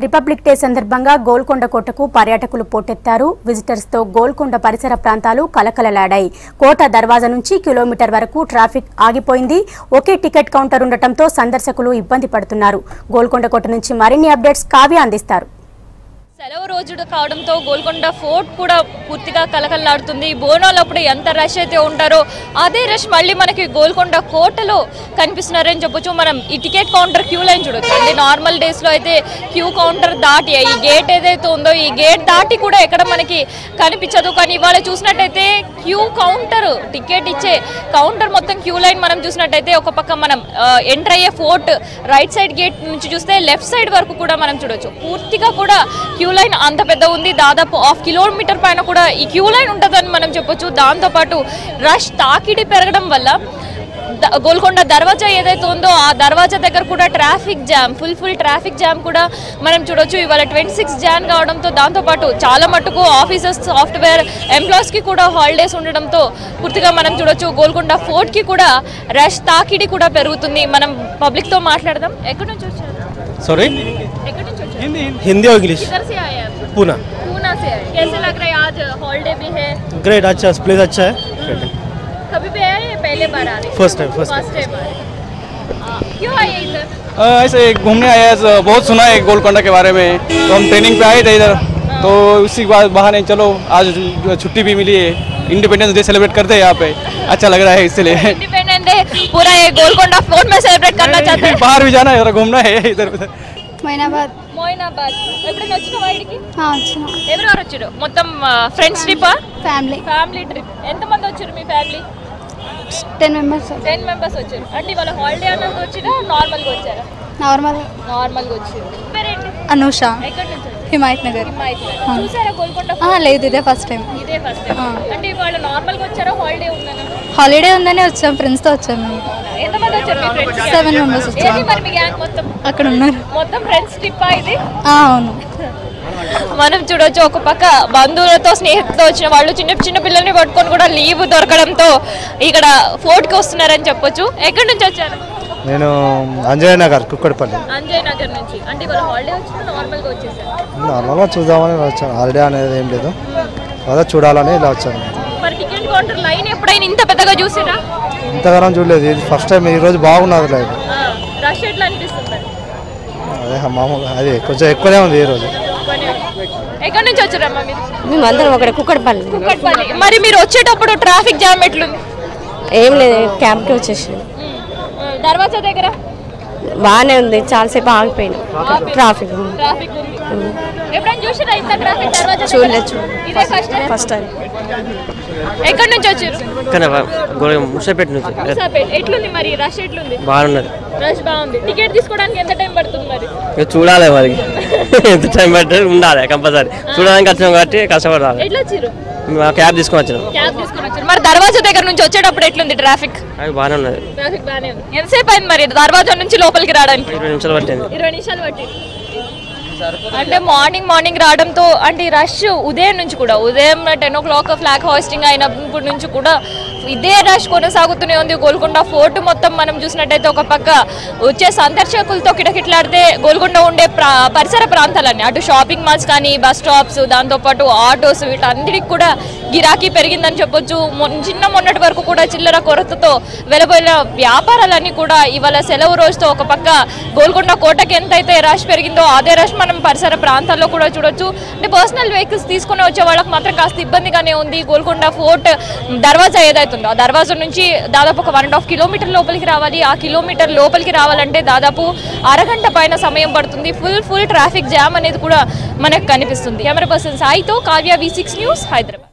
Republic day సందర్భంగా గోల్కొండ కోటకు పర్యాటకులు పోటెత్తారు విజిటర్స్ తో గోల్కొండ పరిసర ప్రాంతాలు కలకలలాడాయి కోట దర్వాజా నుంచి కిలోమీటర్ వరకు ట్రాఫిక్ ఆగిపోయింది ఒకే టికెట్ కౌంటర్ ఉండటంతో సందర్శకులు ఇబ్బంది పడుతున్నారు గోల్కొండ కోట నుంచి మరిన్ని అప్డేట్స్ కావ్య అందిస్తారు సెలవు రోజు కావడంతో గోల్కొండ ఫోర్ట్ కూడా పూర్తిగా కలకల్లాడుతుంది బోనాలు అప్పుడు ఎంత రష్ అయితే ఉంటారో అదే రష్ మళ్ళీ మనకి గోల్కొండ కోటలో కనిపిస్తున్నారని చెప్పొచ్చు మనం ఈ టికెట్ కౌంటర్ క్యూ లైన్ చూడొచ్చు అంటే నార్మల్ డేస్లో అయితే క్యూ కౌంటర్ దాటి ఈ గేట్ ఏదైతే ఉందో ఈ గేట్ దాటి కూడా ఎక్కడ మనకి కనిపించదు కానీ ఇవాళ చూసినట్టయితే క్యూ కౌంటర్ టికెట్ ఇచ్చే కౌంటర్ మొత్తం క్యూ లైన్ మనం చూసినట్టయితే ఒక పక్క మనం ఎంటర్ అయ్యే ఫోర్ట్ రైట్ సైడ్ గేట్ నుంచి చూస్తే లెఫ్ట్ సైడ్ వరకు కూడా మనం చూడొచ్చు పూర్తిగా కూడా క్యూ లైన్ అంత పెద్ద ఉంది దాదాపు హాఫ్ కిలోమీటర్ పైన కూడా ఈ క్యూ లైన్ ఉంటుందని మనం చెప్పొచ్చు దాంతోపాటు రష్ తాకిడి పెరగడం వల్ల ద- గోల్కొండ దర్వాజా ఏదైతే ఉందో ఆ దర్వాజా దగ్గర కూడా traffic jam full full traffic jam కూడా మనం చూడొచ్చు ఇవాళ ట్వంటీ సిక్స్ జాన్ కావడంతో దాంతోపాటు చాలా మట్టుకు ఆఫీసర్స్ సాఫ్ట్వేర్ ఎంప్లాయీస్కి కూడా హాలిడేస్ ఉండడంతో పూర్తిగా మనం చూడొచ్చు గోల్కొండ ఫోర్ట్కి కూడా రష్ తాకిడి కూడా పెరుగుతుంది మనం పబ్లిక్తో మాట్లాడదాం ఎక్కడి నుంచి వచ్చారు सॉरी ఎక్కడి నుంచి వచ్చారు हिंदी और इंग्लिश किधर से आए आप पूना पूना से आए कैसे लग रहा है आज हॉलीडे भी है ग्रेट अच्छा प्लेस अच्छा है कभी भी आए या पहले बार आ रहे हैं? First time, first time. First time आ रहे हैं। आ, क्यों आए इधर अ, ऐसे घूमने आए हैं, ऐसे बहुत सुना है गोलकोंडा के बारे में तो हम ट्रेनिंग पे आए थे इधर तो उसी के बाद बहाने चलो आज छुट्टी भी मिली है इंडिपेंडेंस डे सेलिब्रेट करते हैं यहाँ पे अच्छा लग रहा है इसलिए इंडिपेंडेंट डे पूरा ये गोलकोंडा फोर्ट में सेलिब्रेट करना चाहते हैं बाहर भी जाना है जरा घूमना है इधर उधर మైనాబాద్ మోయినాబాద్ ఎప్పుడైనా వచ్చిన వాడికి ఆ, వచ్చిన ఎవరెవరు వచ్చారు మొత్తం friends trip family family trip ఎంతమంది వచ్చారు మీ family ten members ten members వచ్చారు అంటే ఇవాళ హాలిడే అన్నది వచ్చినా నార్మల్గా వచ్చారా నార్మల్ నార్మల్గా వచ్చారు పేరేంటి అనూష ఎక్కడి నుంచి వచ్చారు హిమాయత్ నగర్ హిమాయత్ చూసారా గోల్కొండ ఆ, లేదు ఇదే ఫస్ట్ టైం ఇదే ఫస్ట్ అంటే ఇవాళ నార్మల్గా వచ్చారా హాలిడే ఉందనా హాలిడే ఉందని వచ్చాం ఫ్రెండ్స్తో వచ్చాం మేము ఎంతమంది వచ్చారు మీ ఫ్రెండ్స్ సెవెన్ మెంబర్స్ వచ్చాం ఏంటి మరి మీ గ్యాంగ్ మొత్తం అక్కడ ఉన్నారు మొత్తం ఫ్రెండ్స్ ట్రిప్ ఇది ఆ, అవును మనం చూడొచ్చు ఒక పక్క బంధువులతో స్నేహితులతో వచ్చిన వాళ్ళు చిన్న చిన్న పిల్లల్ని పట్టుకొని కూడా లీవ్ దొరకడంతో ఇక్కడ ఫోర్ట్కి వస్తున్నారని చెప్పొచ్చు ఎక్కడి నుంచి వచ్చారు నేను అంజయ్ నగర్ కుక్కడిపల్లి అంజయ్ నగర్ నుంచి అంటే ఇవాళ హాలిడే వచ్చిన నార్మల్గా వచ్చేసారు నార్మల్గా చూద్దామని వచ్చాను హాలిడే అనేది ఏం లేదు అదే చూడాలని ఇలా వచ్చాను మరి టికెట్ కౌంటర్ లైన్ ఎప్పుడైనా ఇంత పెద్దగా చూసిరా ఇంతగానం చూడలేదు ఇది ఫస్ట్ టైం ఈరోజు బాగున్నది లేదు రష్ ఎట్లా అనిపిస్తుంది అదే మామూలు అది కొంచెం ఎక్కువనే ఉంది ఈరోజు ఎక్కడి నుంచి వచ్చారమ్మా మీరు మేమందరం ఒకటి కుక్కడపల్లి కుక్కట్పల్లి మరి మీరు వచ్చేటప్పుడు ట్రాఫిక్ జామ్ ఎట్లుంది ఏం లేదు క్యాంప్కి వచ్చేసి దర్వాజా దగ్గర బాగానే ఉంది చాలాసేపు ఆగిపోయింది ట్రాఫిక్ ట్రాఫిక్ ఉంది ఎప్పుడైనా చూసిరా ఇంత ట్రాఫిక్ దర్వాజా చూడలేదు, చూడలేదు. ఇదే ఫస్ట్ ఫస్ట్ టైం ఎక్కడి నుంచి వచ్చారు కానీ గోడ ముసపేట నుంచి మూసాపేట్ ఎట్లుంది మరి రష్ ఎట్లుంది బాగున్నది రష్ బాగుంది టికెట్ తీసుకోవడానికి ఎంత టైం పడుతుంది మరి ఇక చూడాలి మరి ఎంత టైం పట్టి ఉండాలి కంపల్సరీ చూడడానికి వచ్చినాం కాబట్టి కష్టపడాలి ఎట్లా వచ్చారు మా క్యాబ్ తీసుకొని వచ్చినాం క్యాబ్ తీసుకొని వచ్చారు మరి దర్వాజా దగ్గర నుంచి వచ్చేటప్పుడు ఎట్లుంది ట్రాఫిక్ అవి బాగానే ఉన్నది ట్రాఫిక్ బాగానే ఉంది ఎంతసేపు అయింది మరి దర్వాజా నుంచి లోపలికి రావడానికి ఇరవై నిమిషాలు పట్టింది ఇరవై నిమిషాలు పట్టి అంటే మార్నింగ్ మార్నింగ్ రావడంతో అంటే ఈ రష్ ఉదయం నుంచి కూడా ఉదయం ten o'clock flag hoisting అయినప్పటి నుంచి కూడా ఇదే రష్ కొనసాగుతూనే ఉంది గోల్కొండ ఫోర్ట్ మొత్తం మనం చూసినట్టయితే ఒక పక్క వచ్చే సందర్శకులతో కిటకిట్లాడితే గోల్కొండ ఉండే ప్రా పరిసర ప్రాంతాలన్నీ అటు షాపింగ్ మాల్స్ కానీ బస్ స్టాప్స్ దాంతోపాటు ఆటోస్ వీటన్నిటికి కూడా గిరాకీ పెరిగిందని చెప్పొచ్చు మొన్న- చిన్న మొన్నటి వరకు కూడా చిల్లర కొరతతో వెలబోయిన వ్యాపారాలన్నీ కూడా ఇవాళ సెలవు రోజుతో ఒక పక్క గోల్కొండ కోటకి ఎంతైతే రష్ పెరిగిందో అదే రష్ మనం పరిసర ప్రాంతాల్లో కూడా చూడొచ్చు అంటే పర్సనల్ వెహికల్స్ తీసుకుని వచ్చే వాళ్ళకి మాత్రం కాస్త ఇబ్బందిగానే ఉంది గోల్కొండ ఫోర్ట్ దర్వాజా ఏదైతుందో ఆ దర్వాజా నుంచి దాదాపు ఒక వన్ అండ్ హాఫ్ కిలోమీటర్ లోపలికి రావాలి ఆ కిలోమీటర్ లోపలికి రావాలంటే దాదాపు అరగంట పైన సమయం పడుతుంది ఫుల్ ఫుల్ ట్రాఫిక్ జామ్ అనేది కూడా మనకు కనిపిస్తుంది కెమెరా పర్సన్ సాయితో Kavya V six news Hyderabad